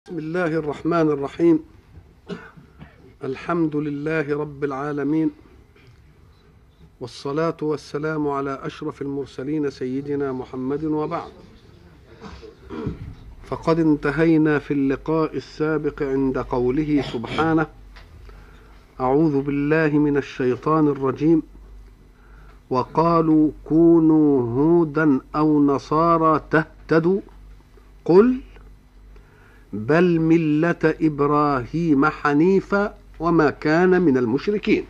بسم الله الرحمن الرحيم الحمد لله رب العالمين والصلاة والسلام على أشرف المرسلين سيدنا محمد وبعد فقد انتهينا في اللقاء السابق عند قوله سبحانه أعوذ بالله من الشيطان الرجيم وقالوا كونوا هودا أو نصارى تهتدوا قل بل ملة إبراهيم حنيفا وما كان من المشركين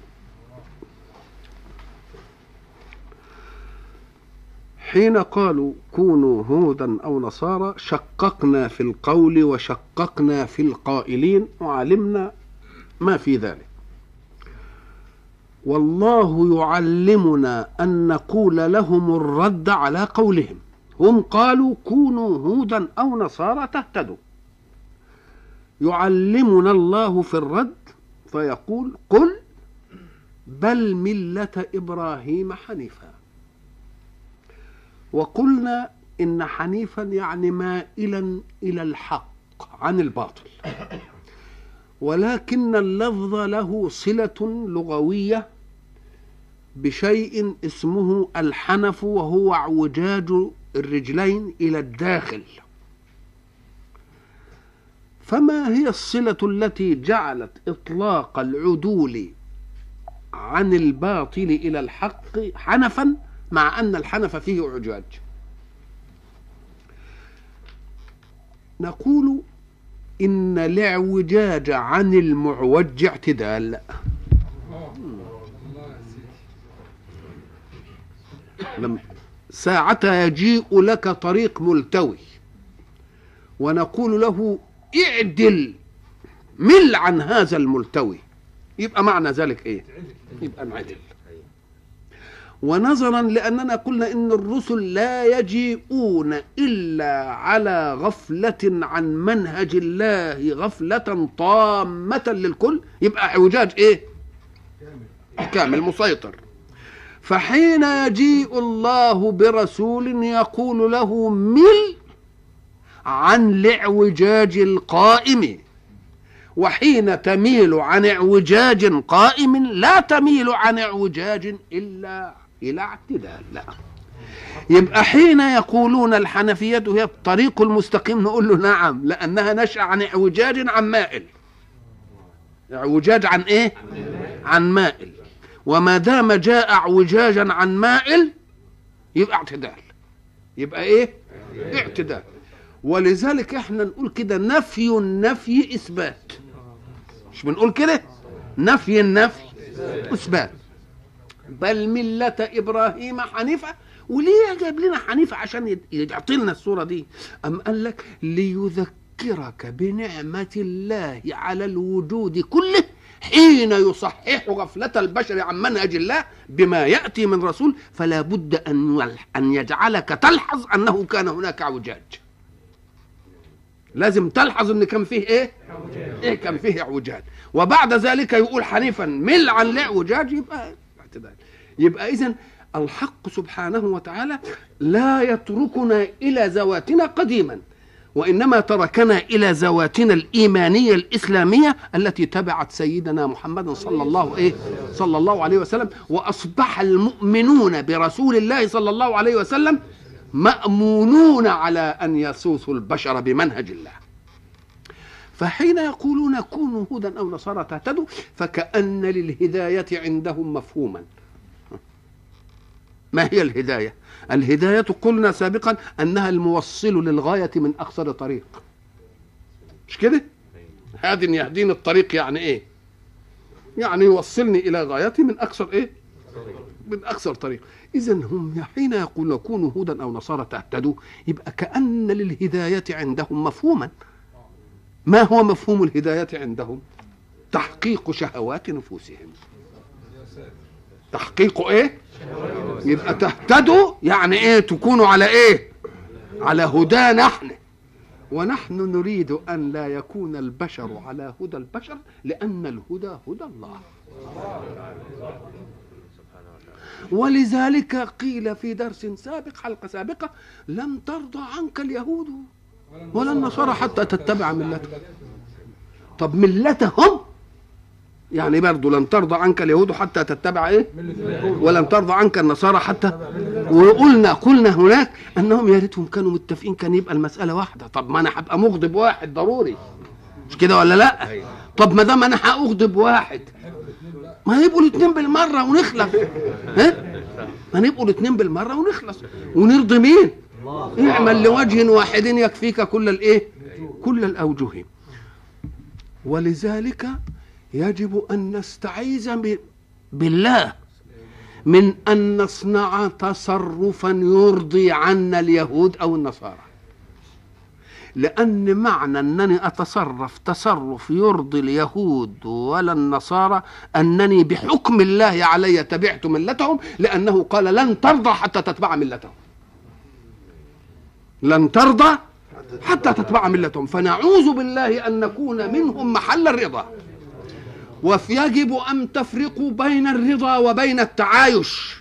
حين قالوا كونوا هودا أو نصارى شققنا في القول وشققنا في القائلين وعلمنا ما في ذلك والله يعلمنا أن نقول لهم الرد على قولهم هم قالوا كونوا هودا أو نصارى تهتدوا يعلمنا الله في الرد فيقول قل بل ملة إبراهيم حنيفا وقلنا إن حنيفا يعني مائلا إلى الحق عن الباطل ولكن اللفظ له صلة لغوية بشيء اسمه الحنف وهو اعوجاج الرجلين إلى الداخل فما هي الصلة التي جعلت إطلاق العدول عن الباطل إلى الحق حنفا مع أن الحنف فيه اعوجاج نقول إن الاعوجاج عن المعوج اعتدال لم ساعتها يجيء لك طريق ملتوي ونقول له اعدل مل عن هذا الملتوي يبقى معنى ذلك ايه يبقى انعدل ونظرا لاننا قلنا ان الرسل لا يجيئون الا على غفله عن منهج الله غفله طامه للكل يبقى اعوجاج ايه كامل مسيطر فحين يجيء الله برسول يقول له مل عن الاعوجاج القائم وحين تميل عن اعوجاج قائم لا تميل عن اعوجاج الا الى اعتدال لا يبقى حين يقولون الحنفية هي الطريق المستقيم نقول له نعم لأنها نشأ عن اعوجاج عن مائل اعوجاج عن ايه عن مائل وما دام جاء اعوجاجا عن مائل يبقى اعتدال يبقى ايه اعتدال ولذلك احنا نقول كده نفي النفي اثبات مش بنقول كده نفي النفي اثبات بل ملة ابراهيم حنيفة وليه جايب لنا حنيفة عشان يعطي لنا الصورة دي أم قال لك ليذكرك بنعمة الله على الوجود كله حين يصحح غفلة البشر عن منهج الله بما يأتي من رسول فلا بد أن أن يجعلك تلحظ أنه كان هناك اعوجاج لازم تلحظ ان كان فيه ايه ايه كان فيه اعوجاج وبعد ذلك يقول حنيفا مل عن الاعوجاج يبقى اعتدال يبقى اذا الحق سبحانه وتعالى لا يتركنا الى ذواتنا قديما وانما تركنا الى ذواتنا الايمانيه الاسلاميه التي تبعت سيدنا محمد صلى الله ايه صلى الله عليه وسلم واصبح المؤمنون برسول الله صلى الله عليه وسلم مامونون على ان يسوسوا البشر بمنهج الله فحين يقولون كونوا هودا او نصارى تهتدوا فكان للهدايه عندهم مفهوما ما هي الهدايه الهدايه قلنا سابقا انها الموصل للغايه من اقصر طريق مش كده هاد يهديني الطريق يعني ايه يعني يوصلني الى غايتي من اقصر ايه من اقصر طريق اذا هم حين يقولون كونوا هودا او نصارى تهتدوا يبقى كان للهدايه عندهم مفهوما ما هو مفهوم الهدايه عندهم تحقيق شهوات نفوسهم تحقيق ايه يبقى تهتدوا يعني ايه تكونوا على ايه على هدى نحن ونحن نريد ان لا يكون البشر على هدى البشر لان الهدى هدى الله ولذلك قيل في درس سابق حلقه سابقه لن ترضى عنك اليهود ولا النصارى حتى تتبع ملتهم طب ملتهم يعني برضه لن ترضى عنك اليهود حتى تتبع ايه ولن ترضى عنك النصارى حتى وقلنا قلنا هناك انهم يا ريتهم كانوا متفقين كان يبقى المساله واحده طب ما انا هبقى مغضب واحد ضروري مش كده ولا لا طب ما دام انا هاغضب واحد ما يبقوا الاثنين بالمره ونخلص ها ما نبقوا الاثنين بالمره ونخلص ونرضي مين اعمل لوجه واحد يكفيك كل الايه كل الاوجه ولذلك يجب ان نستعيذ بالله من ان نصنع تصرفا يرضي عنا اليهود او النصارى لأن معنى أنني أتصرف تصرف يرضي اليهود ولا النصارى أنني بحكم الله علي تبعت ملتهم لأنه قال لن ترضى حتى تتبع ملتهم لن ترضى حتى تتبع ملتهم فنعوذ بالله أن نكون منهم محل الرضا ويجب أن تفرقوا بين الرضا وبين التعايش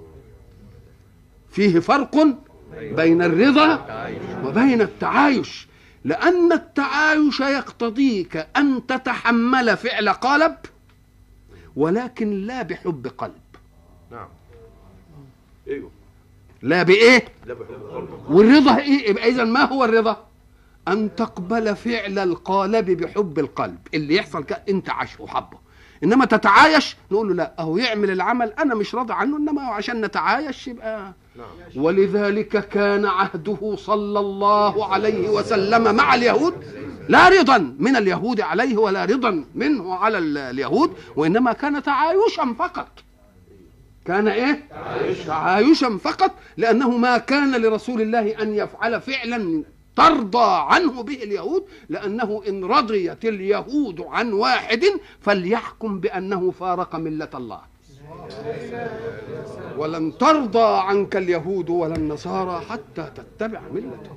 فيه فرق بين الرضا وبين التعايش لأن التعايش يقتضيك أن تتحمل فعل قالب ولكن لا بحب قلب نعم ايوه لا بايه لا بحب قلب والرضا ايه يبقى اذا ما هو الرضا ان تقبل فعل القالب بحب القلب اللي يحصل كده انت عاشه وحبه انما تتعايش نقول له لا اهو يعمل العمل انا مش راضي عنه انما عشان نتعايش يبقى نعم. ولذلك كان عهده صلى الله عليه وسلم مع اليهود لا رضا من اليهود عليه ولا رضا منه على اليهود وانما كان تعايشا فقط كان ايه تعايشا فقط لانه ما كان لرسول الله ان يفعل فعلا ترضى عنه به اليهود لأنه إن رضيت اليهود عن واحد فليحكم بأنه فارق ملة الله ولن ترضى عنك اليهود ولا النصارى حتى تتبع ملتهم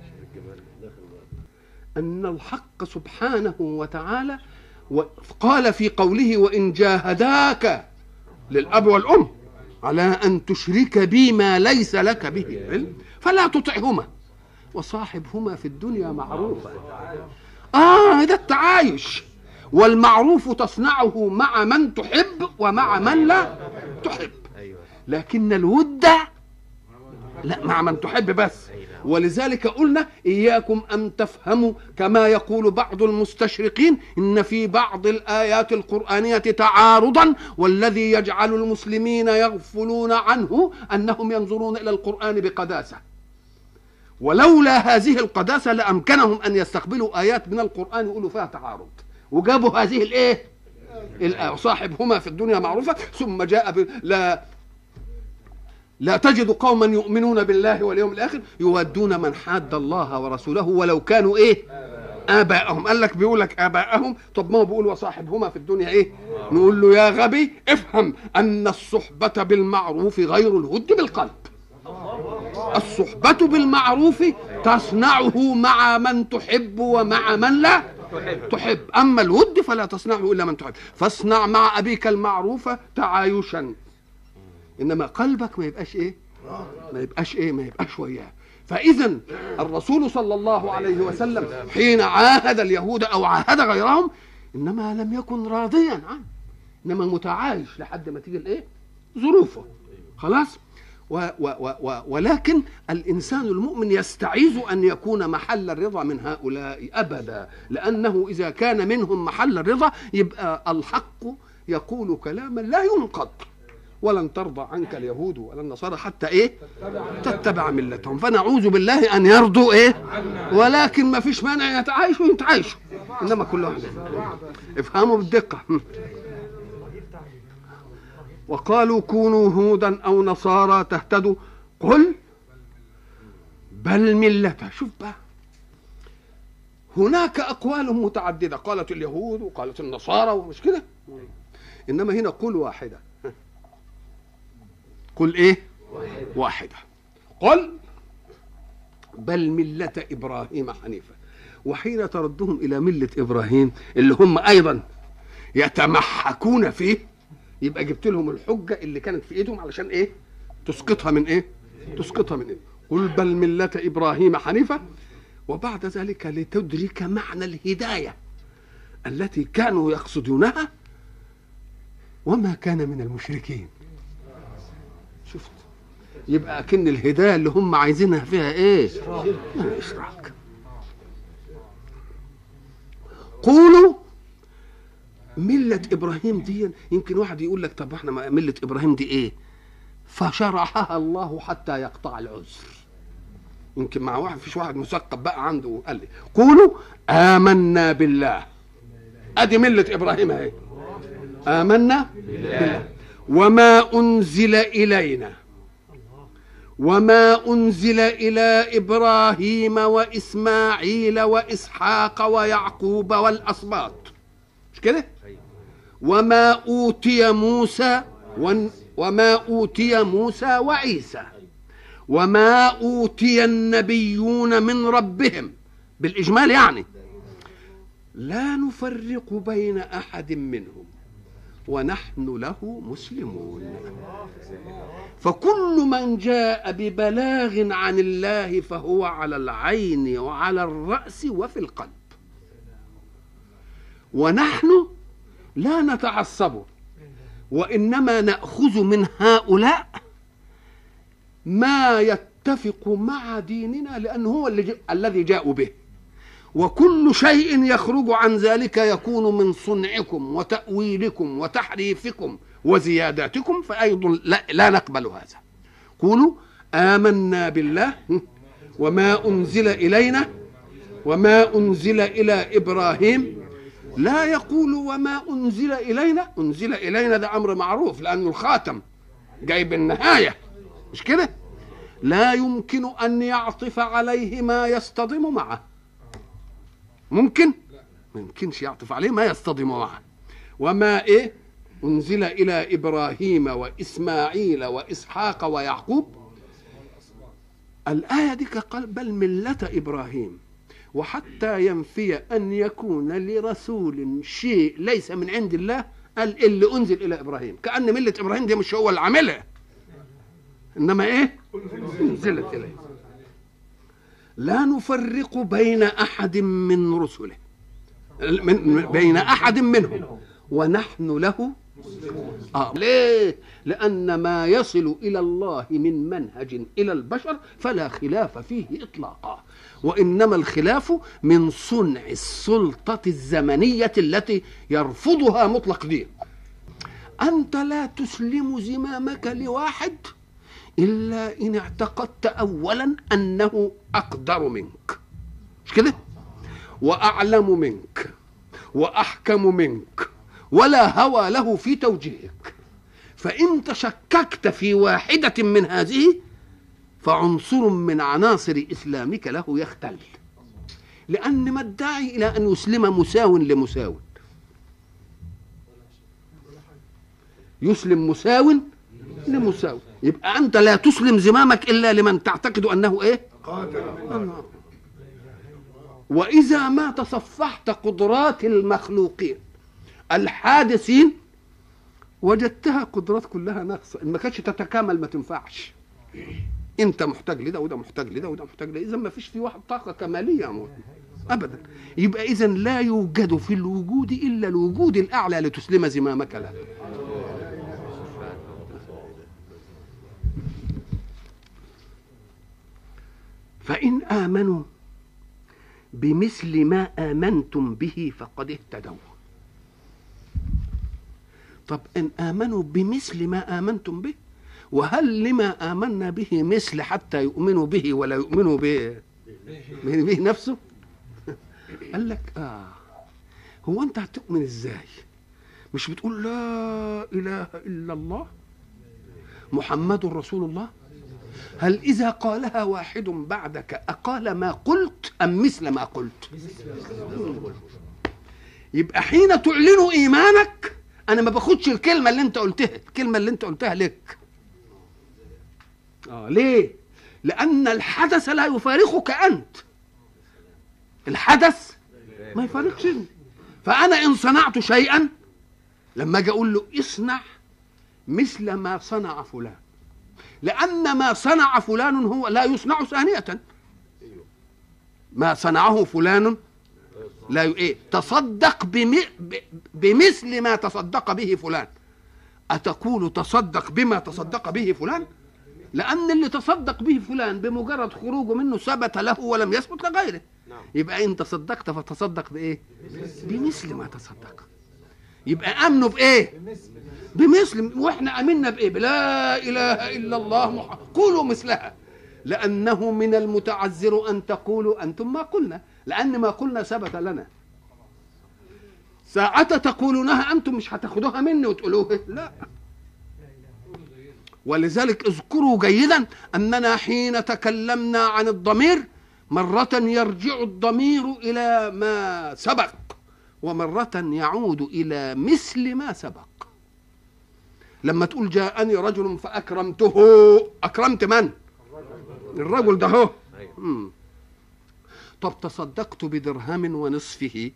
أن الحق سبحانه وتعالى قال في قوله وإن جاهداك للأب والأم على أن تشرك بي ما ليس لك به علم فلا تطعهما وصاحبهما في الدنيا معروفا اه ده التعايش والمعروف تصنعه مع من تحب ومع من لا تحب لكن الود لا مع من تحب بس ولذلك قلنا إياكم أن تفهموا كما يقول بعض المستشرقين إن في بعض الآيات القرآنية تعارضا والذي يجعل المسلمين يغفلون عنه أنهم ينظرون إلى القرآن بقداسة ولولا هذه القداسة لأمكنهم أن يستقبلوا آيات من القرآن يقولوا فيها تعارض وجابوا هذه الإيه الآية صاحبهما في الدنيا معروفة ثم جاء ب... لا لا تجد قوما يؤمنون بالله واليوم الآخر يودون من حاد الله ورسوله ولو كانوا إيه آباءهم قال لك بيقول لك آباءهم طب ما هو بيقول وصاحبهما في الدنيا إيه نقول له يا غبي افهم أن الصحبة بالمعروف غير الود بالقلب الصحبة بالمعروف تصنعه مع من تحب ومع من لا تحب أما الود فلا تصنعه إلا من تحب فاصنع مع أبيك المعروف تعايشا إنما قلبك ما يبقاش إيه ما يبقاش إيه ما يبقاش وياه فإذا الرسول صلى الله عليه وسلم حين عاهد اليهود أو عاهد غيرهم إنما لم يكن راضيا عنه إنما متعايش لحد ما تيجي الإيه ظروفه خلاص و و و ولكن الإنسان المؤمن يستعيذ أن يكون محل الرضا من هؤلاء أبدا لأنه إذا كان منهم محل الرضا يبقى الحق يقول كلاما لا ينقض ولن ترضى عنك اليهود ولا النصارى حتى ايه تتبع ملتهم فنعوذ بالله ان يرضوا ايه ولكن ما فيش مانع يتعايشوا يتعايشوا انما كل واحد افهموا بالدقه وقالوا كونوا هودا او نصارى تهتدوا قل بل ملة شوف بقى هناك اقوال متعدده قالت اليهود وقالت النصارى ومش كده انما هنا قل واحده قل ايه واحده قل بل ملة إبراهيم حنيفة وحين تردهم إلى ملة إبراهيم اللي هم أيضا يتمحكون فيه يبقى جبت لهم الحجه اللي كانت في ايدهم علشان ايه تسقطها من ايه تسقطها من ايه قل بل مله ابراهيم حنيفه وبعد ذلك لتدرك معنى الهداية التي كانوا يقصدونها وما كان من المشركين شفت يبقى أكن الهداية اللي هم عايزينها فيها ايه إشراك قولوا ملة إبراهيم دي يمكن واحد يقول لك طب احنا ملة إبراهيم دي ايه فشرحها الله حتى يقطع العذر يمكن مع واحد فيش واحد مثقف بقى عنده قال لي قولوا آمنا بالله ادي ملة إبراهيم اهي آمنا بالله وما أنزل إلينا وما أنزل إلى إبراهيم وإسماعيل وإسحاق ويعقوب والأسباط مش كده؟ وما أوتي موسى وما أوتي موسى وعيسى وما أوتي النبيون من ربهم بالإجمال يعني لا نفرق بين أحد منهم ونحن له مسلمون فكل من جاء ببلاغ عن الله فهو على العين وعلى الرأس وفي القلب ونحن لا نتعصب وإنما نأخذ من هؤلاء ما يتفق مع ديننا لأنه هو اللي الذي جاءوا به وكل شيء يخرج عن ذلك يكون من صنعكم وتأويلكم وتحريفكم وزياداتكم فأيضا لا, لا نقبل هذا قولوا آمنا بالله وما أنزل إلينا وما أنزل إلى إبراهيم لا يقول وما أنزل إلينا أنزل إلينا ده أمر معروف لأنه الخاتم جايب النهاية مش كده لا يمكن أن يعطف عليه ما يصطدم معه ممكن ما يمكنش يعطف عليه ما يصطدم معه وما ايه انزل الى ابراهيم واسماعيل واسحاق ويعقوب الايه دي قال بل مله ابراهيم وحتى ينفي ان يكون لرسول شيء ليس من عند الله قال اللي انزل الى ابراهيم كان مله ابراهيم دي مش هو اللي عاملها انما ايه انزلت اليه لا نفرق بين احد من رسله من بين احد منهم ونحن له آه. ليه؟ لأن ما يصل إلى الله من منهج إلى البشر فلا خلاف فيه إطلاقا وإنما الخلاف من صنع السلطة الزمنية التي يرفضها مطلق دين أنت لا تسلم زمامك لواحد إلا إن اعتقدت أولا أنه أقدر منك مش كده وأعلم منك وأحكم منك ولا هوى له في توجيهك فإن تشككت في واحدة من هذه فعنصر من عناصر إسلامك له يختل لأن ما الداعي إلى أن يسلم مساو لمساو يسلم مساو لمساو يبقى أنت لا تسلم زمامك إلا لمن تعتقد أنه إيه قادر وإذا ما تصفحت قدرات المخلوقين الحادثين وجدتها قدرات كلها ناقصة إن ما كانتش تتكامل ما تنفعش انت محتاج لده وده محتاج لده وده محتاج لده اذا ما فيش في واحد طاقه كماليه يا ابدا يبقى اذا لا يوجد في الوجود الا الوجود الاعلى لتسلم زمامك له فان امنوا بمثل ما امنتم به فقد اهتدوا طب ان امنوا بمثل ما امنتم به وهل لما آمنا به مثل حتى يؤمنوا به ولا يؤمنوا به به نفسه قال لك آه هو أنت هتؤمن إزاي مش بتقول لا إله إلا الله محمد رسول الله هل إذا قالها واحد بعدك أقال ما قلت أم مثل ما قلت يبقى حين تعلن إيمانك أنا ما باخدش الكلمة اللي أنت قلتها الكلمة اللي أنت قلتها لك آه ليه؟ لأن الحدث لا يفارقك أنت الحدث ما يفارقش انت فأنا إن صنعت شيئا لما أجي أقول له اصنع مثل ما صنع فلان لأن ما صنع فلان هو لا يصنع ثانية ما صنعه فلان لا ي- ايه تصدق بم... ب- بمثل ما تصدق به فلان أتقول تصدق بما تصدق به فلان لأن اللي تصدق به فلان بمجرد خروجه منه ثبت له ولم يثبت لغيره يبقى إن تصدقت فتصدق بإيه بمثل ما تصدق يبقى أمنوا بإيه بمثل واحنا امنا بايه لا اله الا الله محمد قولوا مثلها لانه من المتعذر ان تقولوا انتم ما قلنا لان ما قلنا ثبت لنا ساعة تقولونها انتم مش هتاخدوها مني وتقولوها لا ولذلك اذكروا جيدا اننا حين تكلمنا عن الضمير مرة يرجع الضمير الى ما سبق ومرة يعود الى مثل ما سبق لما تقول جاءني رجل فأكرمته أكرمت من؟ الرجل ده هو مم. طب تصدقت بدرهم ونصفه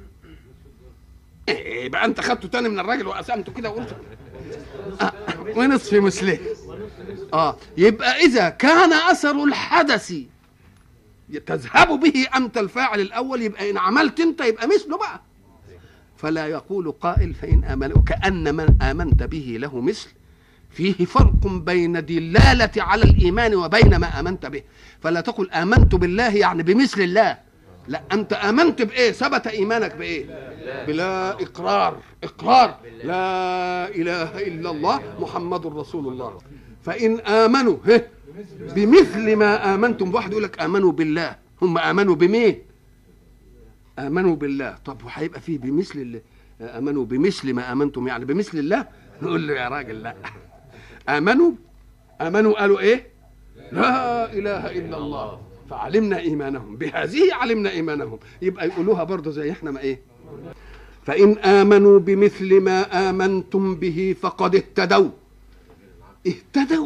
ايه يبقى انت خدته تاني من الراجل وقسمته كده وقلت آه ونصف مثله اه يبقى اذا كان اثر الحدث تذهب به انت الفاعل الاول يبقى ان عملت انت يبقى مثله بقى فلا يقول قائل فإن آمنوا كأن من آمنت به له مثل فيه فرق بين دلالة على الإيمان وبين ما آمنت به فلا تقل آمنت بالله يعني بمثل الله لا أنت آمنت بإيه ثبت إيمانك بإيه بلا إقرار إقرار لا إله إلا الله محمد رسول الله فإن آمنوا هه بمثل ما آمنتم واحد يقول لك آمنوا بالله هم آمنوا بمين امنوا بالله طب وهيبقى فيه بمثل اللي امنوا بمثل ما امنتم يعني بمثل الله نقول له يا راجل لا امنوا امنوا قالوا ايه لا اله الا الله فعلمنا ايمانهم بهذه علمنا ايمانهم يبقى يقولوها برضه زي احنا ما ايه فان امنوا بمثل ما امنتم به فقد اهتدوا اهتدوا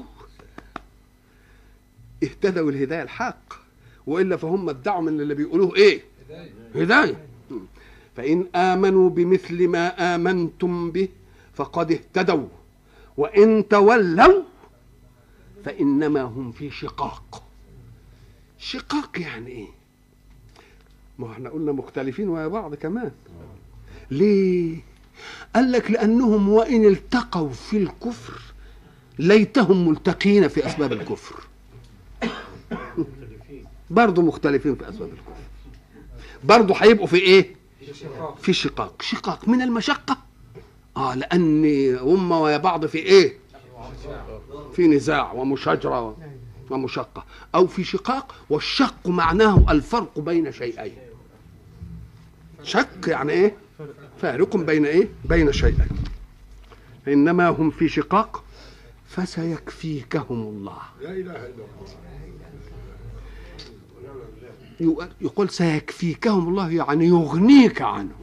اهتدوا الهدايه الحق والا فهم ادعوا من اللي بيقولوه ايه هداية فإن آمنوا بمثل ما آمنتم به فقد اهتدوا وإن تولوا فإنما هم في شقاق شقاق يعني إيه؟ ما احنا قلنا مختلفين ويا بعض كمان ليه؟ قال لك لأنهم وإن التقوا في الكفر ليتهم ملتقين في أسباب الكفر برضه مختلفين في أسباب الكفر برضه هيبقوا في ايه في شقاق شقاق من المشقة اه لان هم ويا بعض في ايه في نزاع ومشاجرة ومشقة او في شقاق والشق معناه الفرق بين شيئين شق يعني ايه فارق بين ايه بين شيئين انما هم في شقاق فسيكفيكهم الله لا اله الا الله يقول سيكفيكهم الله يعني يغنيك عنهم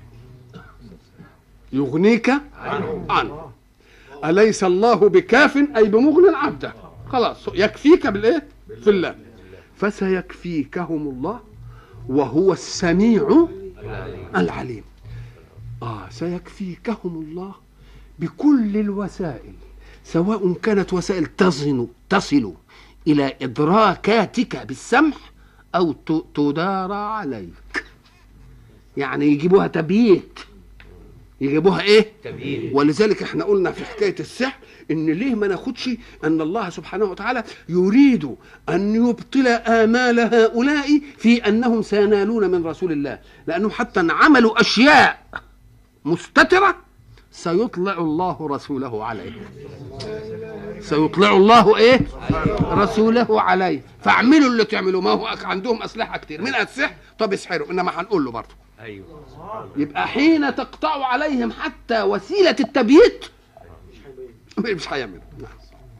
يغنيك عنه, عنه. أليس الله بكاف أي بمغن عبده خلاص يكفيك بالإيه في الله فسيكفيكهم الله وهو السميع العليم آه سيكفيكهم الله بكل الوسائل سواء كانت وسائل تصل تصل إلى إدراكاتك بالسمع أو ت- تدار عليك يعني يجيبوها تبييت يجيبوها ايه تبيين ولذلك احنا قلنا في حكايه السحر ان ليه ما ناخدش ان الله سبحانه وتعالى يريد ان يبطل امال هؤلاء في انهم سينالون من رسول الله لانهم حتى عملوا اشياء مستتره سيطلع الله رسوله عليه سيطلع الله ايه رسوله عليه فاعملوا اللي تعملوا ما هو عندهم اسلحه كتير من السحر طب اسحروا انما هنقول له برضه ايوه يبقى حين تقطع عليهم حتى وسيلة التبييت مش هيعمل نعم.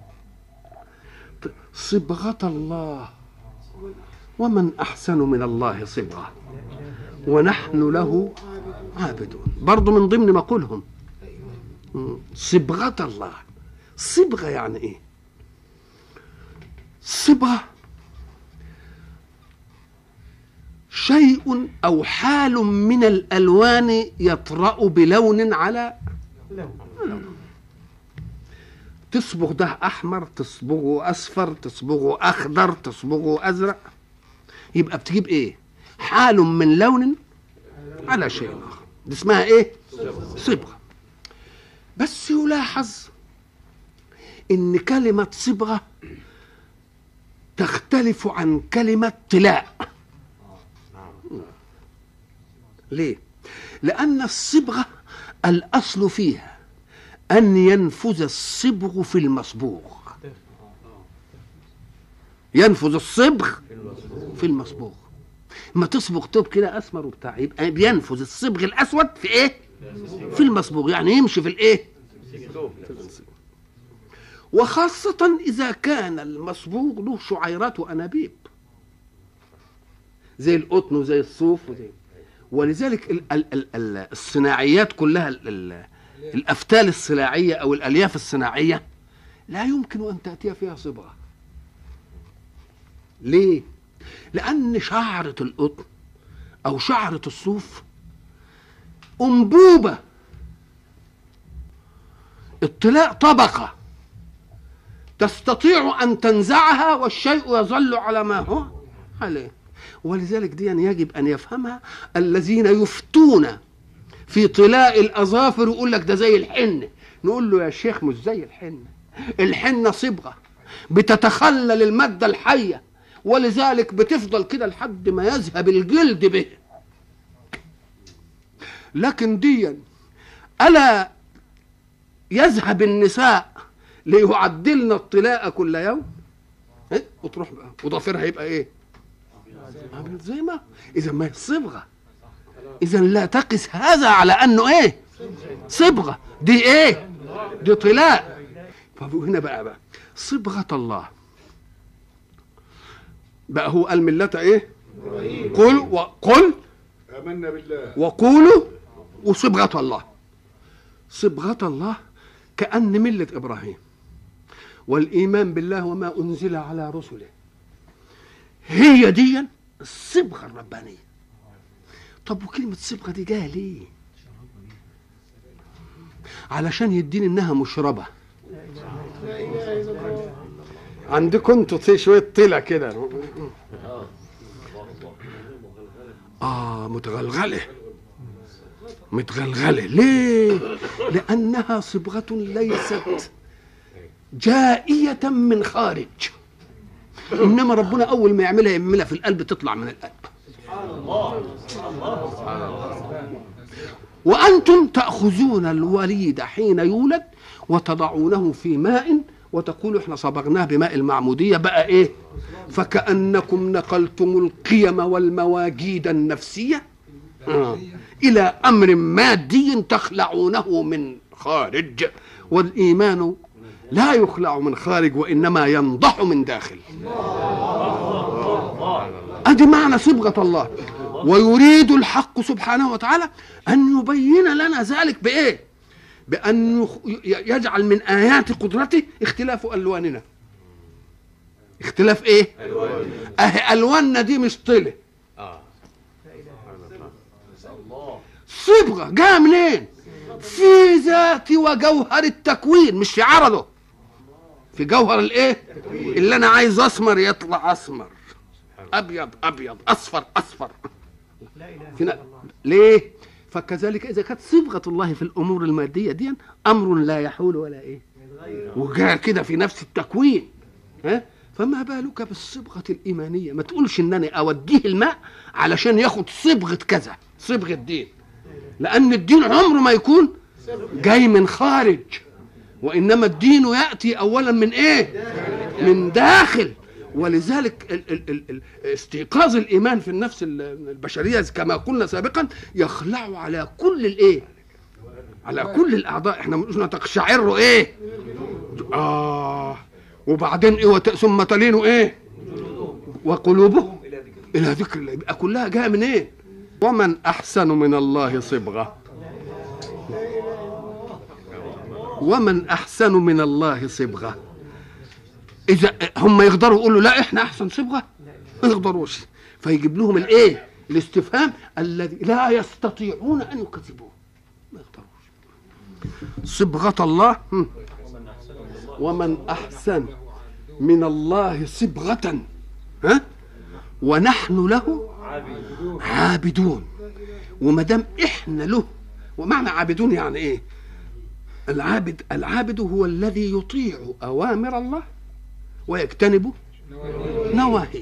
صبغة الله ومن أحسن من الله صبغة ونحن له عابدون برضو من ضمن مقولهم مم. صبغة الله صبغة يعني ايه صبغة شيء او حال من الالوان يطرا بلون على لون. تصبغ ده احمر تصبغه اصفر تصبغه اخضر تصبغه ازرق يبقى بتجيب ايه حال من لون على شيء اخر دي اسمها ايه صبغه بس يلاحظ ان كلمه صبغه تختلف عن كلمه طلاء ليه لان الصبغه الاصل فيها ان ينفذ الصبغ في المصبوغ ينفذ الصبغ في المصبوغ ما تصبغ توب كده اسمر وبتاع يبقى بينفذ الصبغ الاسود في ايه في المصبوغ يعني يمشي في الايه وخاصة إذا كان المصبوغ له شعيرات وأنابيب زي القطن وزي الصوف وزي ولذلك ال ال ال ال الصناعيات كلها ال ال الأفتال الصناعية أو الألياف الصناعية لا يمكن أن تأتي فيها صبغة ليه؟ لأن شعرة القطن أو شعرة الصوف أنبوبة الطلاء طبقة تستطيع أن تنزعها والشيء يظل على ما هو عليه ولذلك دي يجب أن يفهمها الذين يفتون في طلاء الأظافر يقول لك ده زي الحنة نقول له يا شيخ مش زي الحنة الحنة صبغة بتتخلل المادة الحية ولذلك بتفضل كده لحد ما يذهب الجلد به لكن ديا ألا يذهب النساء ليعدلن الطلاء كل يوم إيه؟ وتروح بقى وضفيرها يبقى ايه عامل زي ما اذا ما هي صبغه اذا لا تقس هذا على انه ايه صبغه دي ايه دي طلاء فهنا بقى بقى صبغه الله بقى هو قال ملة ايه قل وقل آمنا بالله وقولوا وصبغة الله صبغة الله كأن ملة إبراهيم والإيمان بالله وما أنزل على رسله هي دي الصبغة الربانية طب وكلمة صبغة دي جاية ليه علشان يديني إنها مشربة عندكم انتوا شوية طلع كده آه متغلغلة متغلغلة ليه؟ لأنها صبغة ليست جائية من خارج إنما ربنا أول ما يعملها يعملها في القلب تطلع من القلب وأنتم تأخذون الوليد حين يولد وتضعونه في ماء وتقولوا احنا صبغناه بماء المعمودية بقى ايه فكأنكم نقلتم القيم والمواجيد النفسية آه. إلى أمر مادي تخلعونه من خارج والإيمان لا يخلع من خارج وإنما ينضح من داخل أدي معنى صبغة الله ويريد الحق سبحانه وتعالى أن يبين لنا ذلك بإيه بأن يجعل من آيات قدرته اختلاف ألواننا اختلاف ايه اه الواننا دي مش طلع صبغه جايه منين في ذات وجوهر التكوين مش في عرضه في جوهر الايه اللي انا عايز اسمر يطلع اسمر ابيض ابيض اصفر اصفر فينا ليه فكذلك اذا كانت صبغه الله في الامور الماديه دي امر لا يحول ولا ايه وجاء كده في نفس التكوين ها فما بالك بالصبغة الإيمانية ما تقولش إن أنا أوديه الماء علشان ياخد صبغة كذا صبغة دين لأن الدين عمره ما يكون جاي من خارج وإنما الدين يأتي أولا من إيه من داخل ولذلك ال ال ال ال استيقاظ الإيمان في النفس البشرية كما قلنا سابقا يخلع على كل الإيه على كل الأعضاء احنا قلنا تقشعر إيه آه وبعدين ايه وت... ثم تلين ايه وقلوبهم الى ذكر الله يبقى كلها جايه من ايه ومن احسن من الله صبغه ومن احسن من الله صبغه اذا هم يقدروا يقولوا لا احنا احسن صبغه ما يقدروش فيجيب لهم الايه الاستفهام الذي لا يستطيعون ان يكذبوه ما يقدروش صبغه الله ومن احسن من الله صبغه ها ونحن له عابدون وما دام احنا له ومعنى عابدون يعني ايه العابد العابد هو الذي يطيع اوامر الله ويجتنب نواهيه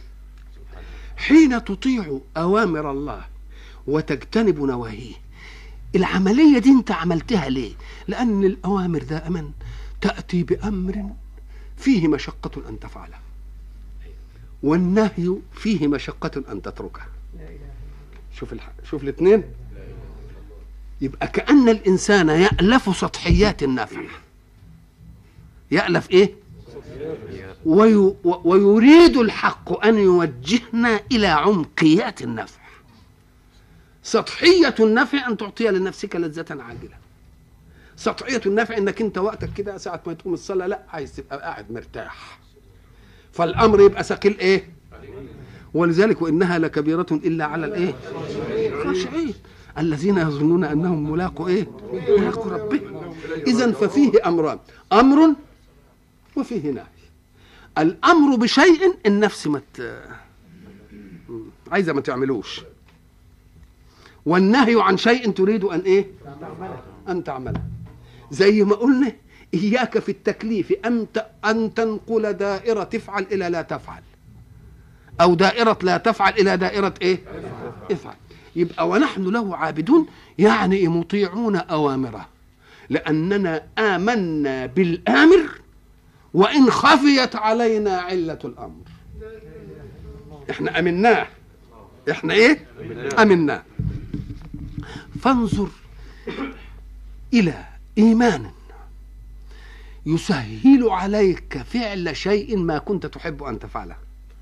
حين تطيع اوامر الله وتجتنب نواهيه العمليه دي انت عملتها ليه لان الاوامر دائما تاتي بامر فيه مشقه ان تفعله والنهي فيه مشقه ان تتركه شوف الح... شوف الاثنين يبقى كأن الإنسان يألف سطحيات النفع يألف إيه وي... ويريد الحق أن يوجهنا إلى عمقيات النفع سطحية النفع أن تعطي لنفسك لذة عاجلة سطحية النفع انك انت وقتك كده ساعة ما تقوم الصلاة لا عايز تبقى قاعد مرتاح فالامر يبقى ثقيل ايه ولذلك وانها لكبيرة الا على الايه خاشعين الذين يظنون انهم ملاقوا ايه ملاقوا ربهم اذا ففيه امران امر وفيه نهي الامر بشيء النفس ما مت... عايزه ما تعملوش والنهي عن شيء تريد ان ايه ان تعمله زي ما قلنا اياك في التكليف ان ان تنقل دائره تفعل الى لا تفعل او دائره لا تفعل الى دائره ايه افعل يبقى ونحن له عابدون يعني مطيعون اوامره لاننا امنا بالامر وان خفيت علينا عله الامر احنا امناه احنا ايه امناه فانظر الى ايمان يسهل عليك فعل شيء ما كنت تحب ان تفعله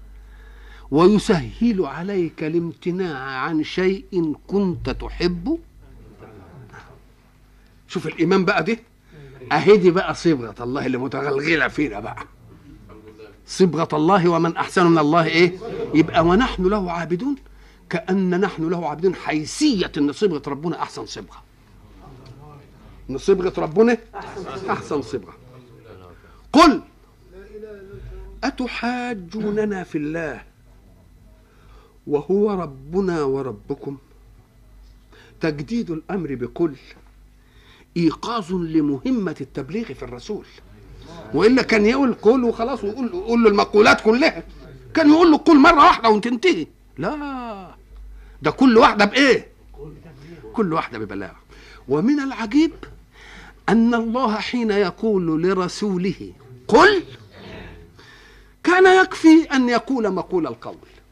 ويسهل عليك الامتناع عن شيء كنت تحب شوف الايمان بقى دي اهي دي بقى صبغه الله اللي متغلغله فينا بقى صبغه الله ومن احسن من الله ايه يبقى ونحن له عابدون كان نحن له عابدون حيثيه ان صبغه ربنا احسن صبغه ان صبغه ربنا احسن صبغه قل اتحاجوننا في الله وهو ربنا وربكم تجديد الامر بكل ايقاظ لمهمه التبليغ في الرسول والا كان يقول قل وخلاص ويقول يقول له المقولات كلها كان يقول له قل مره واحده وتنتهي لا ده كل واحده بايه كل واحده ببلاغ ومن العجيب ان الله حين يقول لرسوله قل كان يكفي ان يقول مقول القول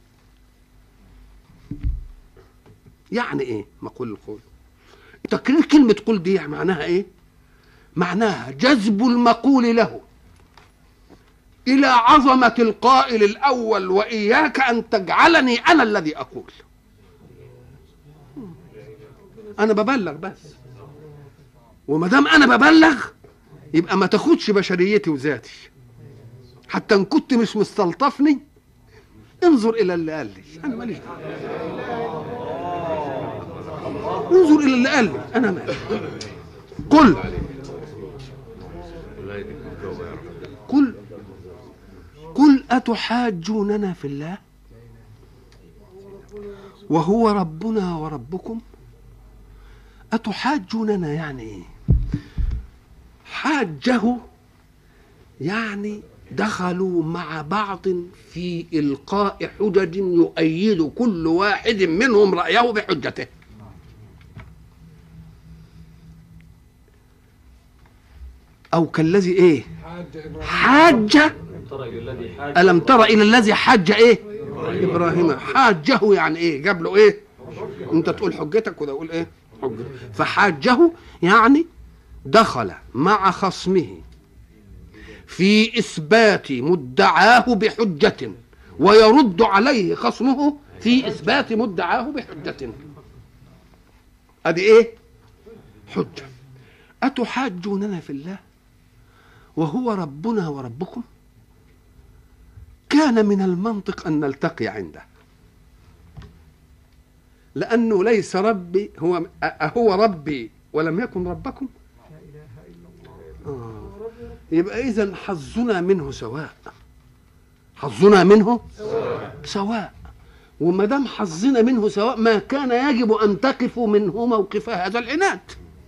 يعني ايه مقول القول تكرير كلمة قل دي معناها ايه معناها جذب المقول له إلى عظمة القائل الأول وإياك أن تجعلني أنا الذي أقول أنا ببلغ بس وما دام أنا ببلغ يبقى ما تاخدش بشريتي وذاتي حتى إن كنت مش مستلطفني انظر إلى اللي قال لي أنا ماليش انظر الى اللي قال لي انا مالي قل قل قل اتحاجوننا في الله وهو ربنا وربكم اتحاجوننا يعني ايه حاجه يعني دخلوا مع بعض في القاء حجج يؤيد كل واحد منهم رايه بحجته أو كالذي إيه حاج ألم تر إلى الذي حج إيه إبراهيم حاجه يعني إيه جاب له إيه أنت تقول حجتك وده يقول إيه حجة فحاجه يعني دخل مع خصمه في إثبات مدعاه بحجة ويرد عليه خصمه في إثبات مدعاه بحجة أدي إيه حجة أتحاجوننا في الله وهو ربنا وربكم كان من المنطق ان نلتقي عنده لانه ليس ربي هو هو ربي ولم يكن ربكم آه. يبقى اذا حظنا منه سواء حظنا منه سواء وما دام حظنا منه سواء ما كان يجب ان تقفوا منه موقف هذا العناد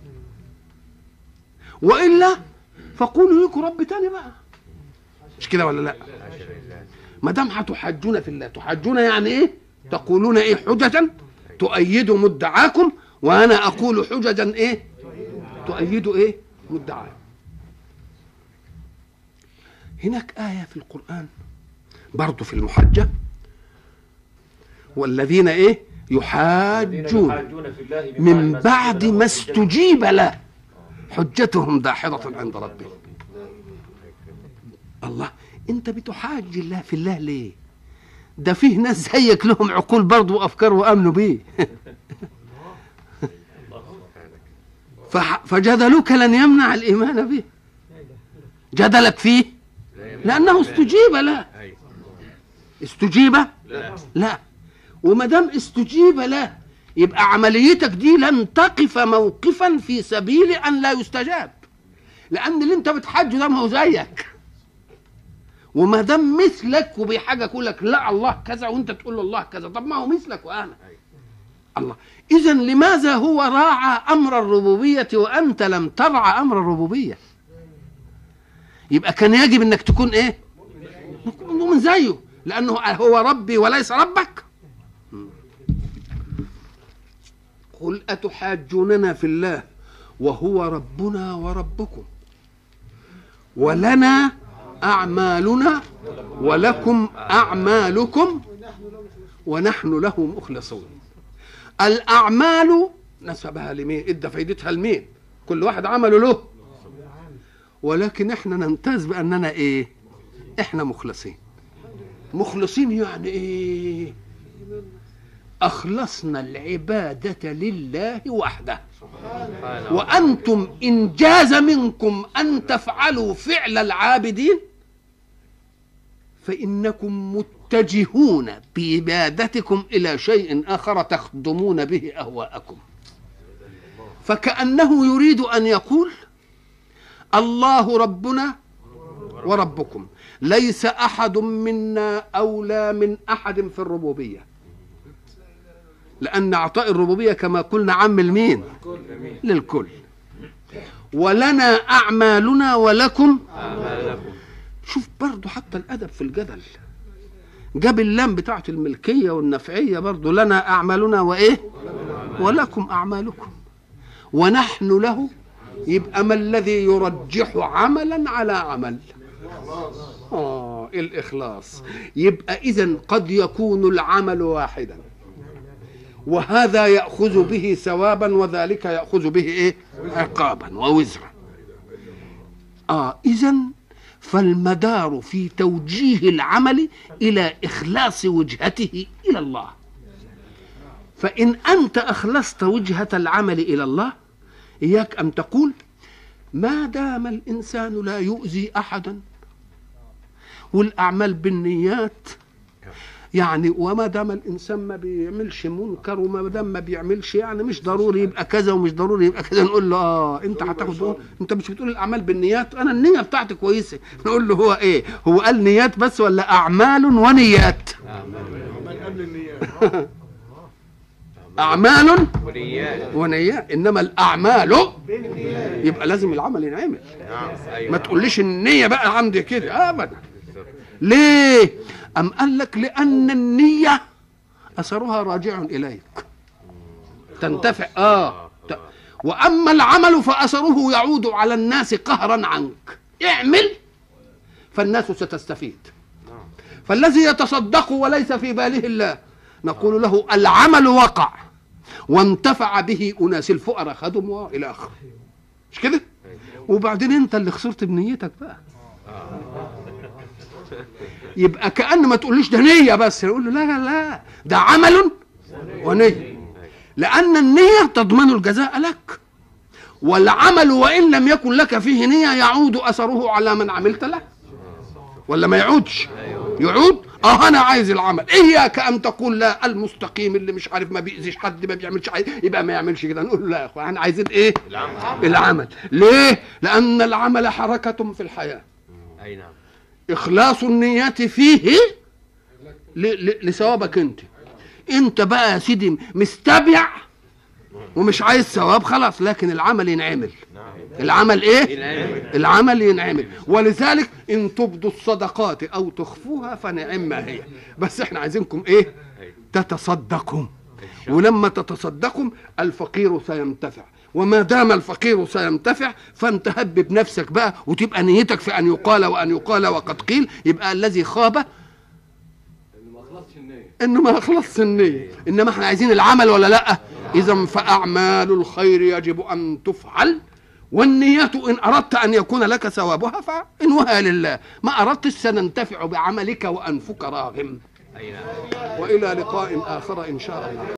والا فقولوا لكم رب تاني بقى مش كده ولا لا ما دام هتحجون في الله تحجون يعني ايه تقولون ايه حججا تؤيدوا مدعاكم وانا اقول حججا ايه تؤيد ايه مدعاكم هناك آية في القرآن برضه في المحجة والذين ايه يحاجون من بعد ما استجيب له حجتهم داحضة عند ربهم الله انت بتحاج الله في الله ليه ده فيه ناس زيك لهم عقول برضه وافكار وامنوا بيه فح- فجدلك لن يمنع الايمان به جدلك فيه لانه استجيب له استجيب لا وما دام استجيب له يبقى عمليتك دي لن تقف موقفا في سبيل ان لا يستجاب لان اللي انت بتحج ده ما هو زيك وما دام مثلك وبحاجه يقول لك لا الله كذا وانت تقول له الله كذا طب ما هو مثلك وانا الله اذا لماذا هو راعى امر الربوبيه وانت لم ترعى امر الربوبيه يبقى كان يجب انك تكون ايه مؤمن زيه لانه هو ربي وليس ربك قل اتحاجوننا في الله وهو ربنا وربكم ولنا اعمالنا ولكم اعمالكم ونحن له مخلصون الاعمال نسبها لمين ادى فايدتها لمين كل واحد عمله له ولكن احنا نمتاز باننا ايه احنا مخلصين مخلصين يعني ايه اخلصنا العباده لله وحده وانتم ان جاز منكم ان تفعلوا فعل العابدين فانكم متجهون بعبادتكم الى شيء اخر تخدمون به اهواءكم فكانه يريد ان يقول الله ربنا وربكم ليس احد منا اولى من احد في الربوبيه لان اعطاء الربوبيه كما قلنا عم المين للكل ولنا اعمالنا ولكم شوف برضو حتى الادب في الجدل جاب اللام بتاعه الملكيه والنفعيه برضو لنا اعمالنا وايه ولكم اعمالكم ونحن له يبقى ما الذي يرجح عملا على عمل اه الاخلاص يبقى اذا قد يكون العمل واحدا وهذا ياخذ به ثوابا وذلك ياخذ به ايه عقابا ووزرا اه اذا فالمدار في توجيه العمل الى اخلاص وجهته الى الله فان انت اخلصت وجهه العمل الى الله اياك ان تقول ما دام الانسان لا يؤذي احدا والاعمال بالنيات يعني وما دام الانسان ما بيعملش منكر وما دام ما بيعملش يعني مش ضروري يبقى كذا ومش ضروري يبقى كذا نقول له اه انت هتاخد انت مش بتقول الاعمال بالنيات انا النيه بتاعتي كويسه نقول له هو ايه هو قال نيات بس ولا اعمال ونيات اعمال ونيات ونيات انما الاعمال يبقى لازم العمل ينعمل نعم ايوه ما تقوليش النيه بقى عندي كده ابدا ليه ام قال لك لان النيه اثرها راجع اليك تنتفع اه ت- واما العمل فاثره يعود على الناس قهرا عنك اعمل فالناس ستستفيد فالذي يتصدق وليس في باله الله نقول له العمل وقع وانتفع به اناس الفقراء خدم والى اخره مش كده وبعدين انت اللي خسرت بنيتك بقى يبقى كأن ما تقوليش ده نية بس يقول له لا لا لا ده عمل ونية لأن النية تضمن الجزاء لك والعمل وإن لم يكن لك فيه نية يعود أثره على من عملت له ولا ما يعودش يعود اه انا عايز العمل اياك ان تقول لا المستقيم اللي مش عارف ما بيأذيش حد ما بيعملش حاجه يبقى ما يعملش كده نقول له لا يا اخوان احنا عايزين ايه العمل العمل ليه لان العمل حركه في الحياه اي نعم اخلاص النية فيه ل- ل- لثوابك انت انت بقى يا سيدي مستبيع ومش عايز ثواب خلاص لكن العمل ينعمل العمل ايه العمل ينعمل ولذلك ان تبدوا الصدقات او تخفوها فنعم ما هي بس احنا عايزينكم ايه تتصدقوا ولما تتصدقوا الفقير سينتفع وما دام الفقير سينتفع فانت هبب نفسك بقى وتبقى نيتك في ان يقال وان يقال وقد قيل يبقى الذي خاب انه ما اخلص النية انما احنا عايزين العمل ولا لا اذا فاعمال الخير يجب ان تفعل والنية إن أردت أن يكون لك ثوابها فإنوها لله ما أردت سننتفع بعملك وأنفك راغم وإلى لقاء آخر إن شاء الله